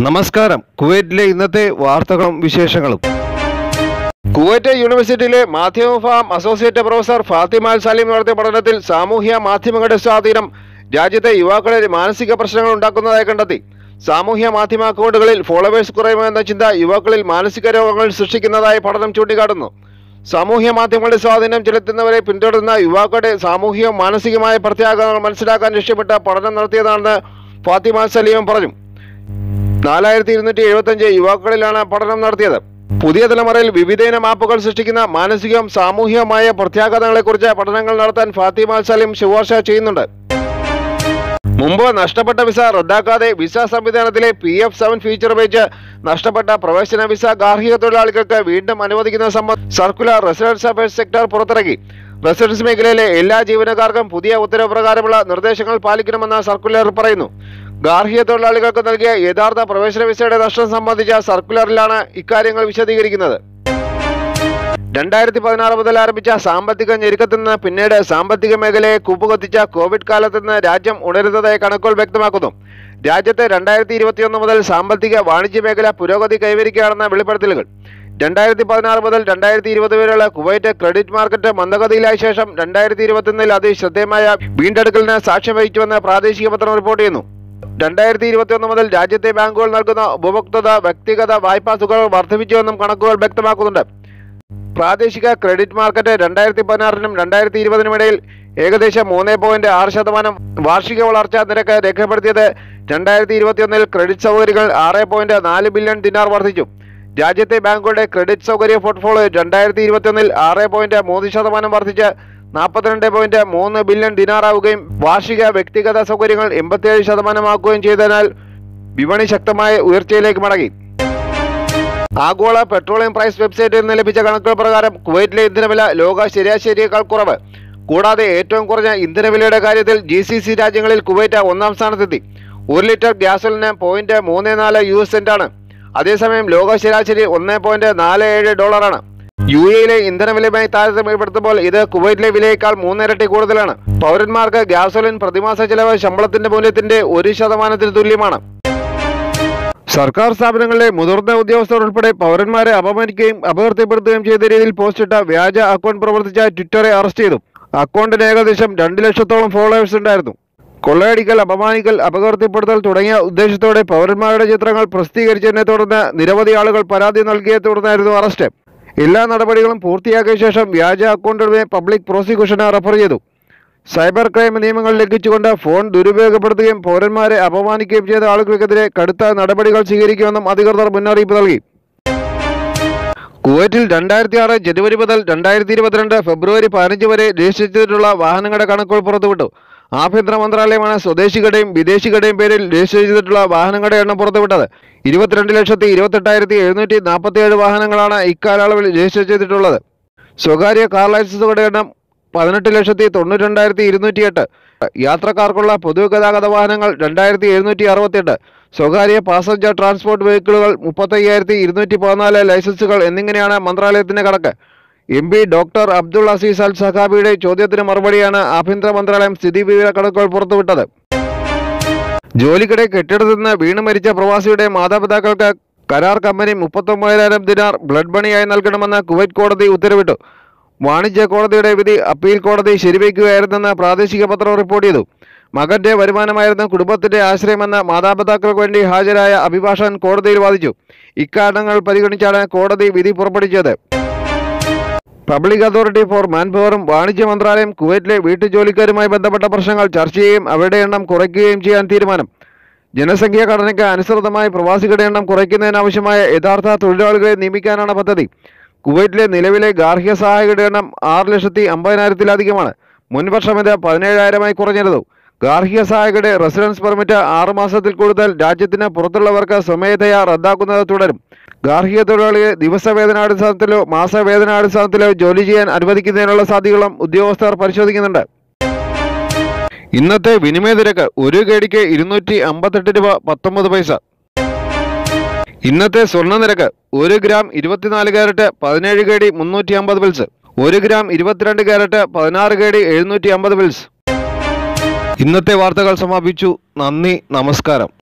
നമസ്കാരം കുവൈറ്റിലെ ഇന്നത്തെ വാർത്തകളും വിശേഷങ്ങളും കുവൈറ്റ് യൂണിവേഴ്സിറ്റിയിലെ മാധ്യമ ഫാം associate professor Fatima Al Saleem നടത്തിയ പഠനത്തിൽ സാമൂഹ്യ മാധ്യമങ്ങളുടെ സ്വാധീനം രാജ്യത്തെ യുവാക്കളിൽ മാനസിക പ്രശ്നങ്ങൾ ഉണ്ടാക്കുന്നതായി കണ്ടെത്തി സാമൂഹ്യ മാധ്യമ അക്കൗണ്ടുകളിൽ ഫോളോവേഴ്സ് കുറയുമെന്ന ചിന്ത യുവാക്കളിൽ മാനസിക രോഗങ്ങൾ സൃഷ്ടിക്കുന്നതായി പഠനം ചൂണ്ടിക്കാട്ടുന്നു സാമൂഹ്യ മാധ്യമങ്ങളുടെ സ്വാധീനം ചെലുത്തുന്നവരെ പിന്തുടരുന്ന യുവാക്കളുടെ സാമൂഹിക മാനസികമായ പ്രത്യാഘാതങ്ങൾ മനസ്സിലാക്കാൻ ലക്ഷ്യമിട്ട് പഠനം നടത്തിയതാണെന്ന് ഫാത്തിമ അൽ സലീം പറഞ്ഞു നാലായിരത്തി ഇരുന്നൂറ്റി എഴുപത്തഞ്ച് യുവാക്കളിലാണ് പഠനം നടത്തിയത് പുതിയ തലമുറയിൽ വിവിധയിനം ആപ്പുകൾ സൃഷ്ടിക്കുന്ന മാനസികവും സാമൂഹികവുമായ പ്രത്യാഘാതങ്ങളെക്കുറിച്ച് പഠനങ്ങൾ നടത്താൻ ഫാത്തിമ അൽ സലീം ശുപാർശ ചെയ്യുന്നുണ്ട് മുമ്പ് നഷ്ടപ്പെട്ട വിസ റദ്ദാക്കാതെ വിസ സംവിധാനത്തിലെ പി എഫ് സെവൻ ഫീച്ചർ ഉപയോഗിച്ച് നഷ്ടപ്പെട്ട പ്രവേശന വിസ ഗാർഹിക തൊഴിലാളികൾക്ക് വീണ്ടും അനുവദിക്കുന്ന സംബന്ധ സർക്കുലർ റെസിഡൻസ് അഫയേഴ്സ് സെക്ടർ പുറത്തിറക്കി റെസിഡൻസ് മേഖലയിലെ എല്ലാ ജീവനക്കാർക്കും പുതിയ ഉത്തരവ് പ്രകാരമുള്ള നിർദ്ദേശങ്ങൾ പാലിക്കണമെന്ന് സർക്കുലറിൽ പറയുന്നു ഗാർഹിക തൊഴിലാളികൾക്ക് നൽകിയ യഥാർത്ഥ പ്രവേശന വിസയുടെ നഷ്ടം സംബന്ധിച്ച സർക്കുലറിലാണ് ഇക്കാര്യങ്ങൾ വിശദീകരിക്കുന്നത് രണ്ടായിരത്തി പതിനാറ് മുതൽ ആരംഭിച്ച സാമ്പത്തിക ഞെരുക്കത്തിൽ നിന്ന് പിന്നീട് സാമ്പത്തിക മേഖലയെ കുപ്പുകത്തിച്ച കോവിഡ് കാലത്ത് നിന്ന് രാജ്യം ഉണരുന്നതായി കണക്കുകൾ വ്യക്തമാക്കുന്നു രാജ്യത്തെ രണ്ടായിരത്തി ഇരുപത്തിയൊന്ന് മുതൽ സാമ്പത്തിക വാണിജ്യ മേഖല പുരോഗതി കൈവരിക്കുകയാണെന്ന വെളിപ്പെടുത്തലുകൾ രണ്ടായിരത്തി പതിനാറ് മുതൽ രണ്ടായിരത്തി ഇരുപത് വരെയുള്ള കുവൈറ്റ് ക്രെഡിറ്റ് മാർക്കറ്റ് മന്ദഗതിയിലായ ശേഷം രണ്ടായിരത്തി ഇരുപത്തിയൊന്നിൽ അതിശ്രദ്ധേയമായ വീണ്ടെടുക്കലിന് സാക്ഷ്യം വഹിച്ചുവെന്ന് പ്രാദേശിക പത്രം റിപ്പോർട്ട് ചെയ്യുന്നു രണ്ടായിരത്തി ഇരുപത്തിയൊന്ന് മുതൽ രാജ്യത്തെ ബാങ്കുകൾ നൽകുന്ന ഉപഭോക്തൃ വ്യക്തിഗത വായ്പാ തുകകൾ വർദ്ധിപ്പിച്ചുവെന്നും കണക്കുകൾ വ്യക്തമാക്കുന്നുണ്ട് പ്രാദേശിക ക്രെഡിറ്റ് മാർക്കറ്റ് രണ്ടായിരത്തി പതിനാറിനും രണ്ടായിരത്തി ഇരുപതിനും ഇടയിൽ ഏകദേശം മൂന്ന് പോയിന്റ് ആറ് ശതമാനം വാർഷിക വളർച്ചാ നിരക്ക് രേഖപ്പെടുത്തിയത് രണ്ടായിരത്തി ഇരുപത്തിയൊന്നിൽ ക്രെഡിറ്റ് സൗകര്യങ്ങൾ ആറ് പോയിന്റ് നാല് ബില്യൺ ദിനാർ വർദ്ധിച്ചു രാജ്യത്തെ ബാങ്കുകളുടെ ക്രെഡിറ്റ് സൗകര്യ പോർട്ട്ഫോളിയോ രണ്ടായിരത്തി ഇരുപത്തിയൊന്നിൽ ആറ് പോയിന്റ് മൂന്ന് ശതമാനം വർദ്ധിച്ച് നാൽപ്പത്തിരണ്ട് പോയിന്റ് മൂന്ന് ബില്യൺ ദിനാറാവുകയും വാർഷിക വ്യക്തിഗത സൗകര്യങ്ങൾ എൺപത്തിയേഴ് ശതമാനമാക്കുകയും ചെയ്തതിനാൽ വിപണി ശക്തമായ ഉയർച്ചയിലേക്ക് മടങ്ങി ആഗോള പെട്രോളിയം പ്രൈസ് വെബ്സൈറ്റിൽ നിന്ന് ലഭിച്ച കണക്കുകൾ പ്രകാരം കുവൈറ്റിലെ ഇന്ധനവില ലോക ശരാശരിയേക്കാൾ കുറവ് കൂടാതെ ഏറ്റവും കുറഞ്ഞ ഇന്ധനവിലയുടെ കാര്യത്തിൽ ജി സി സി രാജ്യങ്ങളിൽ കുവൈറ്റ് ഒന്നാം സ്ഥാനത്തെത്തി ഒരു ലിറ്റർ ഗ്യാസോലിന് പോയിന്റ് മൂന്ന് നാല് യു എസ് സെന്റാണ് അതേസമയം ലോക ശരാശരി ഒന്ന് പോയിന്റ് നാല് ഏഴ് ഡോളറാണ് യു എയിലെ ഇന്ധനവിലയുമായി താരതമ്യപ്പെടുത്തുമ്പോൾ ഇത് കുവൈറ്റിലെ വിലയേക്കാൾ മൂന്നിരട്ടി കൂടുതലാണ് പൗരന്മാർക്ക് ഗ്യാസോലിൻ പ്രതിമാസ ചെലവ് ശമ്പളത്തിന്റെ മൂല്യത്തിന്റെ ഒരു ശതമാനത്തിന് തുല്യമാണ് സർക്കാർ സ്ഥാപനങ്ങളിലെ മുതിർന്ന ഉദ്യോഗസ്ഥർ ഉൾപ്പെടെ പൗരന്മാരെ അപമാനിക്കുകയും അപകീർത്തിപ്പെടുത്തുകയും ചെയ്ത രീതിയിൽ പോസ്റ്റിട്ട വ്യാജ അക്കൗണ്ട് പ്രവർത്തിച്ച ട്വിറ്ററെ അറസ്റ്റ് ചെയ്തു അക്കൗണ്ടിന് ഏകദേശം രണ്ട് ലക്ഷത്തോളം ഫോളോവേഴ്സ് ഉണ്ടായിരുന്നു കൊള്ളയടിക്കൽ അപമാനിക്കൽ അപകീർത്തിപ്പെടുത്തൽ തുടങ്ങിയ ഉദ്ദേശത്തോടെ പൗരന്മാരുടെ ചിത്രങ്ങൾ പ്രസിദ്ധീകരിച്ചതിനെ തുടർന്ന് നിരവധി ആളുകൾ പരാതി നൽകിയെ തുടർന്നായിരുന്നു അറസ്റ്റ് എല്ലാ നടപടികളും പൂർത്തിയാക്കിയ ശേഷം വ്യാജ അക്കൗണ്ടുകളെ പബ്ലിക് പ്രോസിക്യൂഷന് റഫർ ചെയ്തു സൈബർ ക്രൈം നിയമങ്ങൾ ലംഘിച്ചുകൊണ്ട് ഫോൺ ദുരുപയോഗപ്പെടുത്തുകയും പൗരന്മാരെ അപമാനിക്കുകയും ചെയ്ത ആളുകൾക്കെതിരെ കടുത്ത നടപടികൾ സ്വീകരിക്കുമെന്നും അധികൃതർ മുന്നറിയിപ്പ് നൽകി കുവൈറ്റിൽ രണ്ടായിരത്തി ആറ് ജനുവരി മുതൽ രണ്ടായിരത്തി ഇരുപത്തിരണ്ട് ഫെബ്രുവരി പതിനഞ്ച് വരെ രജിസ്റ്റർ ചെയ്തിട്ടുള്ള വാഹനങ്ങളുടെ കണക്കുകൾ പുറത്തുവിട്ടു ആഭ്യന്തര മന്ത്രാലയമാണ് സ്വദേശികളുടെയും വിദേശികളുടെയും പേരിൽ രജിസ്റ്റർ ചെയ്തിട്ടുള്ള വാഹനങ്ങളുടെ എണ്ണം പുറത്തുവിട്ടത് ഇരുപത്തിരണ്ട് ലക്ഷത്തി ഇരുപത്തെട്ടായിരത്തി എഴുന്നൂറ്റി നാൽപ്പത്തി ഏഴ് വാഹനങ്ങളാണ് ഇക്കാലയളവിൽ രജിസ്റ്റർ ചെയ്തിട്ടുള്ളത് സ്വകാര്യ കാർ ലൈസൻസുകളുടെ എണ്ണം പതിനെട്ട് ലക്ഷത്തി തൊണ്ണൂറ്റി രണ്ടായിരത്തി ഇരുന്നൂറ്റി എട്ട് യാത്രക്കാർക്കുള്ള പൊതുഗതാഗത വാഹനങ്ങൾ രണ്ടായിരത്തി എഴുന്നൂറ്റി അറുപത്തിയെട്ട് സ്വകാര്യ പാസഞ്ചർ ട്രാൻസ്പോർട്ട് വെഹിക്കിളുകൾ മുപ്പത്തയ്യായിരത്തി ഇരുന്നൂറ്റി പതിനാല് ലൈസൻസുകൾ എന്നിങ്ങനെയാണ് മന്ത്രാലയത്തിന്റെ കണക്ക് M P doctor Abdul Aziz Al സഖാബിയുടെ ചോദ്യത്തിന് മറുപടിയാണ് ആഭ്യന്തര മന്ത്രാലയം സ്ഥിതിവിവര കണക്കുകൾ പുറത്തുവിട്ടത് ജോലിക്കിടെ കെട്ടിടത്തിൽ നിന്ന് വീണ് മരിച്ച പ്രവാസിയുടെ മാതാപിതാക്കൾക്ക് കരാർ കമ്പനി മുപ്പത്തൊമ്പതിനായിരം ദിനാർ ബ്ലഡ് മണിയായി നൽകണമെന്ന് കുവൈറ്റ് കോടതി ഉത്തരവിട്ടു വാണിജ്യ കോടതിയുടെ വിധി അപ്പീൽ കോടതി ശരിവയ്ക്കുകയായിരുന്നെന്ന് പ്രാദേശിക പത്രം റിപ്പോർട്ട് ചെയ്തു മകന്റെ വരുമാനമായിരുന്നു കുടുംബത്തിന്റെ ആശ്രയമെന്ന് മാതാപിതാക്കൾക്ക് വേണ്ടി ഹാജരായ അഭിഭാഷകൻ കോടതിയിൽ വാദിച്ചു ഇക്കാരണങ്ങൾ പരിഗണിച്ചാണ് കോടതി വിധി പുറപ്പെടുവിച്ചത് പബ്ലിക് അതോറിറ്റി ഫോർ മാൻപവറും വാണിജ്യ മന്ത്രാലയം കുവൈറ്റിലെ വീട്ടുജോലിക്കാരുമായി ബന്ധപ്പെട്ട പ്രശ്നങ്ങൾ ചർച്ച ചെയ്യുകയും അവരുടെ എണ്ണം കുറയ്ക്കുകയും ചെയ്യാൻ തീരുമാനം ജനസംഖ്യാ ഘടനയ്ക്ക് അനുസൃതമായി പ്രവാസികളുടെ എണ്ണം കുറയ്ക്കുന്നതിനാവശ്യമായ യഥാർത്ഥ തൊഴിലാളികളെ നിയമിക്കാനാണ് പദ്ധതി കുവൈറ്റിലെ നിലവിലെ ഗാർഹിക സഹായികളുടെ എണ്ണം ആറ് ലക്ഷത്തി അമ്പതിനായിരത്തിലധികമാണ് മുൻവർഷം ഇത് പതിനേഴായിരമായി കുറഞ്ഞിരുന്നു ഗാർഹിക സഹായികളുടെ റെസിഡൻസ് പെർമിറ്റ് ആറ് മാസത്തിൽ കൂടുതൽ രാജ്യത്തിന് പുറത്തുള്ളവർക്ക് സ്വമേധയാ റദ്ദാക്കുന്നത് തുടരും ഗാർഹിക തൊഴിലാളിയെ ദിവസവേതനാടിസ്ഥാനത്തിലോ മാസവേതനാടിസ്ഥാനത്തിലോ ജോലി ചെയ്യാൻ അനുവദിക്കുന്നതിനുള്ള സാധ്യതകളും ഉദ്യോഗസ്ഥർ പരിശോധിക്കുന്നുണ്ട് ഇന്നത്തെ വിനിമയ നിരക്ക് ഒരു കേടിക്ക് ഇരുന്നൂറ്റി അമ്പത്തെട്ട് രൂപ പത്തൊമ്പത് പൈസ ഇന്നത്തെ സ്വർണ്ണ നിരക്ക് ഒരു ഗ്രാം ഇരുപത്തിനാല് ക്യാരറ്റ് പതിനേഴ് കേടി മുന്നൂറ്റി അമ്പത് പിൽസ് ഒരു ഗ്രാം ഇരുപത്തിരണ്ട് ക്യാരറ്റ് പതിനാറ് കേടി എഴുന്നൂറ്റി അമ്പത് പിൽസ് ഇന്നത്തെ വാർത്തകൾ സമാപിച്ചു നന്ദി നമസ്കാരം